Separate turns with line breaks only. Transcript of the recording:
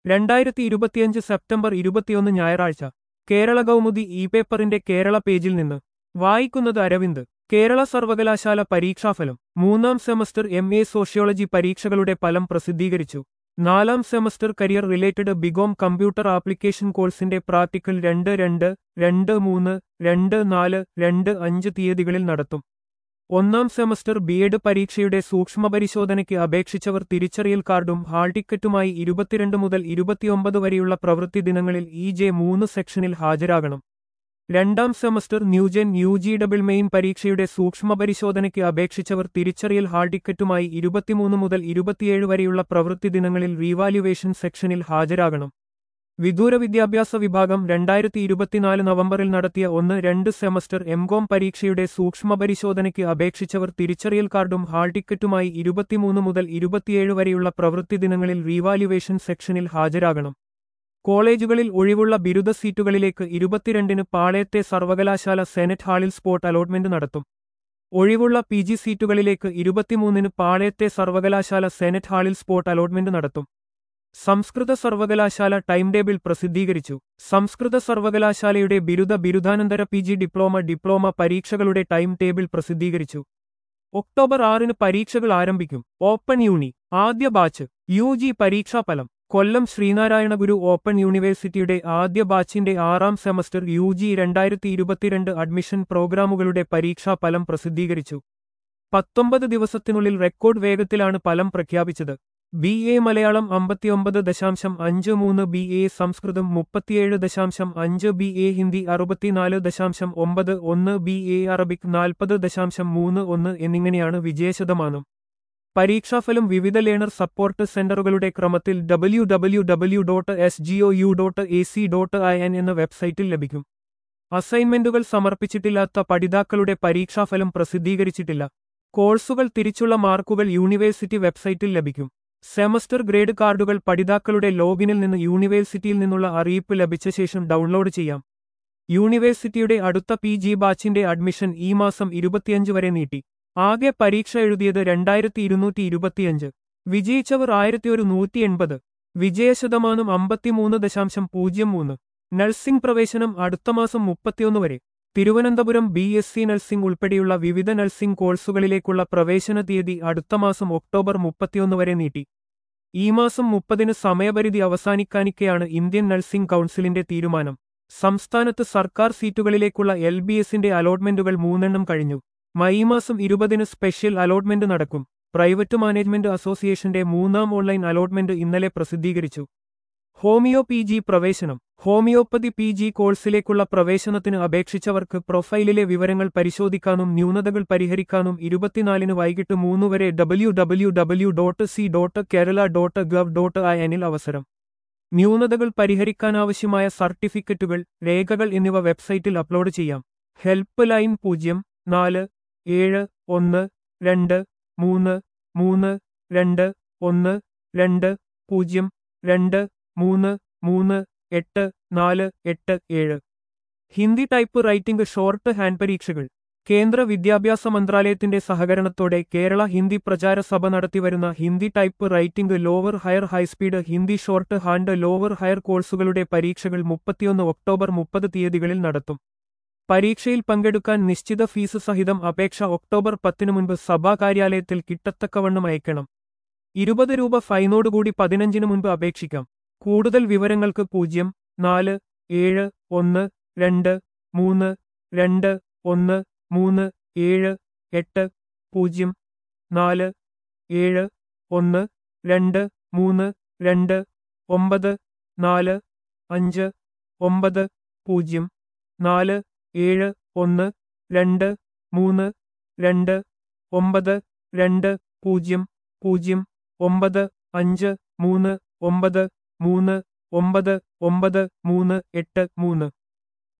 രണ്ടായിരത്തി ഇരുപത്തിയഞ്ച് സെപ്റ്റംബർ ഇരുപത്തിയൊന്ന് ഞായറാഴ്ച കേരള കൗമുദി ഇ പേപ്പറിന്റെ കേരള പേജിൽ നിന്ന് വായിക്കുന്നത് അരവിന്ദ് കേരള സർവകലാശാല പരീക്ഷാഫലം മൂന്നാം സെമസ്റ്റർ എം എ സോഷ്യോളജി പരീക്ഷകളുടെ ഫലം പ്രസിദ്ധീകരിച്ചു നാലാം semester career related BCom computer application കോഴ്സിന്റെ പ്രാക്ടിക്കൽ രണ്ട് രണ്ട് രണ്ട് മൂന്ന് രണ്ട് നാല് രണ്ട് അഞ്ച് തീയതികളിൽ നടത്തും ഒന്നാം സെമസ്റ്റർ ബി എഡ് പരീക്ഷയുടെ സൂക്ഷ്മപരിശോധനയ്ക്ക് അപേക്ഷിച്ചവർ തിരിച്ചറിയൽ കാർഡും ഹാൾ ടിക്കറ്റുമായി ഇരുപത്തിരണ്ട് മുതൽ ഇരുപത്തിയൊമ്പത് വരെയുള്ള പ്രവൃത്തി ദിനങ്ങളിൽ ഇ ജെ മൂന്ന് സെക്ഷനിൽ ഹാജരാകണം രണ്ടാം semester new gen U G double main പരീക്ഷയുടെ സൂക്ഷ്മപരിശോധനയ്ക്ക് അപേക്ഷിച്ചവർ തിരിച്ചറിയൽ ഹാൾ ടിക്കറ്റുമായി ഇരുപത്തിമൂന്ന് മുതൽ ഇരുപത്തിയേഴ് വരെയുള്ള പ്രവൃത്തി ദിനങ്ങളിൽ റീവാല്യുവേഷൻ സെക്ഷനിൽ ഹാജരാകണം വിദൂര വിദ്യാഭ്യാസ വിഭാഗം രണ്ടായിരത്തി ഇരുപത്തിനാല് നവംബറിൽ നടത്തിയ ഒന്ന് രണ്ട് സെമസ്റ്റർ എംകോം പരീക്ഷയുടെ സൂക്ഷ്മപരിശോധനയ്ക്ക് അപേക്ഷിച്ചവർ തിരിച്ചറിയൽ കാർഡും ഹാൾ ടിക്കറ്റുമായി ഇരുപത്തിമൂന്ന് മുതൽ ഇരുപത്തിയേഴ് വരെയുള്ള പ്രവൃത്തി ദിനങ്ങളിൽ റീവാല്യുവേഷൻ സെക്ഷനിൽ ഹാജരാകണം കോളേജുകളിൽ ഒഴിവുള്ള ബിരുദ സീറ്റുകളിലേക്ക് ഇരുപത്തിരണ്ടിന് പാളയത്തെ സർവകലാശാല സെനറ്റ് ഹാളിൽ സ്പോട്ട് അലോട്ട്മെന്റ് നടത്തും ഒഴിവുള്ള പി ജി സീറ്റുകളിലേക്ക് ഇരുപത്തിമൂന്നിന് പാളയത്തെ സർവകലാശാല സെനറ്റ് ഹാളിൽ സ്പോട്ട് അലോട്ട്മെന്റ് നടത്തും സംസ്കൃത സർവകലാശാല ടൈം ടേബിൾ പ്രസിദ്ധീകരിച്ചു സംസ്കൃത സർവകലാശാലയുടെ ബിരുദ ബിരുദാനന്തര പി ജി ഡിപ്ലോമ ഡിപ്ലോമ പരീക്ഷകളുടെ ടൈം ടേബിൾ പ്രസിദ്ധീകരിച്ചു ഒക്ടോബർ ആറിന് പരീക്ഷകൾ ആരംഭിക്കും ഓപ്പൺ യൂണി ആദ്യ ബാച്ച് യു ജി പരീക്ഷാഫലം കൊല്ലം ശ്രീനാരായണ ഗുരു ഓപ്പൺ യൂണിവേഴ്സിറ്റിയുടെ ആദ്യ ബാച്ചിന്റെ ആറാം സെമസ്റ്റർ യു ജി രണ്ടായിരത്തി ഇരുപത്തിരണ്ട് അഡ്മിഷൻ പ്രോഗ്രാമുകളുടെ പരീക്ഷാഫലം പ്രസിദ്ധീകരിച്ചു പത്തൊമ്പത് ദിവസത്തിനുള്ളിൽ റെക്കോർഡ് വേഗത്തിലാണ് ഫലം പ്രഖ്യാപിച്ചത് ബി എ മലയാളം അമ്പത്തിയൊമ്പത് ദശാംശം അഞ്ച് മൂന്ന് ബി എ സംസ്കൃതം മുപ്പത്തിയേഴ് ദശാംശം അഞ്ച് ബി എ ഹിന്ദി അറുപത്തിനാല് ദശാംശം ഒമ്പത് ഒന്ന് ബി എ അറബിക് നാൽപ്പത് ദശാംശം മൂന്ന് ഒന്ന് എന്നിങ്ങനെയാണ് വിജയശതമാനം പരീക്ഷാഫലം വിവിധ ലേണർ സപ്പോർട്ട് സെന്ററുകളുടെ ക്രമത്തിൽ W W W dot S G O U dot A C dot I N എന്ന വെബ്സൈറ്റിൽ ലഭിക്കും അസൈൻമെന്റുകൾ സമർപ്പിച്ചിട്ടില്ലാത്ത പഠിതാക്കളുടെ പരീക്ഷാഫലം പ്രസിദ്ധീകരിച്ചിട്ടില്ല കോഴ്സുകൾ തിരിച്ചുള്ള മാർക്കുകൾ യൂണിവേഴ്സിറ്റി വെബ്സൈറ്റിൽ ലഭിക്കും സെമസ്റ്റർ ഗ്രേഡ് കാർഡുകൾ പഠിതാക്കളുടെ ലോഗിനിൽ നിന്ന് യൂണിവേഴ്സിറ്റിയിൽ നിന്നുള്ള അറിയിപ്പ് ലഭിച്ച ശേഷം ഡൗൺലോഡ് ചെയ്യാം യൂണിവേഴ്സിറ്റിയുടെ അടുത്ത പി ജി ബാച്ചിന്റെ അഡ്മിഷൻ ഈ മാസം ഇരുപത്തിയഞ്ച് വരെ നീട്ടി ആകെ പരീക്ഷ എഴുതിയത് രണ്ടായിരത്തി ഇരുന്നൂറ്റി ഇരുപത്തിയഞ്ച് വിജയിച്ചവർ ആയിരത്തി ഒരു നൂറ്റി എൺപത് വിജയശതമാനം അമ്പത്തിമൂന്ന് ദശാംശം പൂജ്യം മൂന്ന് നഴ്സിംഗ് പ്രവേശനം അടുത്ത മാസം മുപ്പത്തിയൊന്ന് വരെ Thiruvananthapuram B S C nursing ഉൾപ്പെടെയുള്ള വിവിധ നഴ്സിംഗ് കോഴ്സുകളിലേക്കുള്ള പ്രവേശന തീയതി അടുത്ത മാസം ഒക്ടോബർ മുപ്പത്തിയൊന്ന് വരെ നീട്ടി ഈ മാസം മുപ്പതിന് സമയപരിധി അവസാനിക്കാനിക്കെയാണ് ഇന്ത്യൻ നഴ്സിംഗ് കൗൺസിലിന്റെ തീരുമാനം സംസ്ഥാനത്ത് സർക്കാർ സീറ്റുകളിലേക്കുള്ള എൽ ബി എസിന്റെ അലോട്ട്മെന്റുകൾ മൂന്നെണ്ണം കഴിഞ്ഞു മെയ് മാസം ഇരുപതിന് സ്പെഷ്യൽ അലോട്ട്മെന്റ് നടക്കും പ്രൈവറ്റ് മാനേജ്മെന്റ് അസോസിയേഷന്റെ മൂന്നാം ഓൺലൈൻ അലോട്ട്മെന്റ് ഇന്നലെ പ്രസിദ്ധീകരിച്ചു ഹോമിയോ പി ജി പ്രവേശനം ഹോമിയോപ്പതി പി ജി കോഴ്സിലേക്കുള്ള പ്രവേശനത്തിന് അപേക്ഷിച്ചവർക്ക് പ്രൊഫൈലിലെ വിവരങ്ങൾ പരിശോധിക്കാനും ന്യൂനതകൾ പരിഹരിക്കാനും ഇരുപത്തിനാലിന് വൈകിട്ട് മൂന്ന് വരെ W W W dot C dot Kerala dot gov dot I എനിൽ അവസരം ന്യൂനതകൾ പരിഹരിക്കാനാവശ്യമായ സർട്ടിഫിക്കറ്റുകൾ രേഖകൾ എന്നിവ വെബ്സൈറ്റിൽ അപ്ലോഡ് ചെയ്യാം ഹെൽപ്പ് ലൈൻ പൂജ്യം നാല് ഏഴ് ഒന്ന് രണ്ട് മൂന്ന് മൂന്ന് രണ്ട് ഒന്ന് രണ്ട് പൂജ്യം രണ്ട് മൂന്ന് മൂന്ന് എട്ട് നാല് എട്ട് ഏഴ് Hindi typewriting shorthand പരീക്ഷകൾ കേന്ദ്ര വിദ്യാഭ്യാസ മന്ത്രാലയത്തിന്റെ സഹകരണത്തോടെ കേരള ഹിന്ദി പ്രചാര സഭ നടത്തിവരുന്ന Hindi typewriting lower higher high speed Hindi shorthand lower higher കോഴ്സുകളുടെ പരീക്ഷകൾ മുപ്പത്തിയൊന്ന് ഒക്ടോബർ മുപ്പത് തീയതികളിൽ നടത്തും പരീക്ഷയിൽ പങ്കെടുക്കാൻ നിശ്ചിത ഫീസ് സഹിതം അപേക്ഷ ഒക്ടോബർ പത്തിനു മുൻപ് സഭാ കാര്യാലയത്തിൽ കിട്ടത്തക്കവണ്ണം അയക്കണം ഇരുപത് രൂപ ഫൈനോടുകൂടി പതിനഞ്ചിന് മുൻപ് അപേക്ഷിക്കാം കൂടുതൽ വിവരങ്ങൾക്ക് പൂജ്യം നാല് ഏഴ് ഒന്ന് രണ്ട് മൂന്ന് രണ്ട് ഒന്ന് മൂന്ന് ഏഴ് എട്ട് പൂജ്യം നാല് ഏഴ് ഒന്ന് രണ്ട് മൂന്ന് രണ്ട് ഒമ്പത് നാല് അഞ്ച് ഒമ്പത് പൂജ്യം നാല് ഏഴ് ഒന്ന് രണ്ട് മൂന്ന് രണ്ട് ഒമ്പത് രണ്ട് പൂജ്യം പൂജ്യം ഒമ്പത് അഞ്ച് മൂന്ന് ഒമ്പത് മൂന്ന് ഒമ്പത് ഒമ്പത് മൂന്ന് എട്ട് മൂന്ന്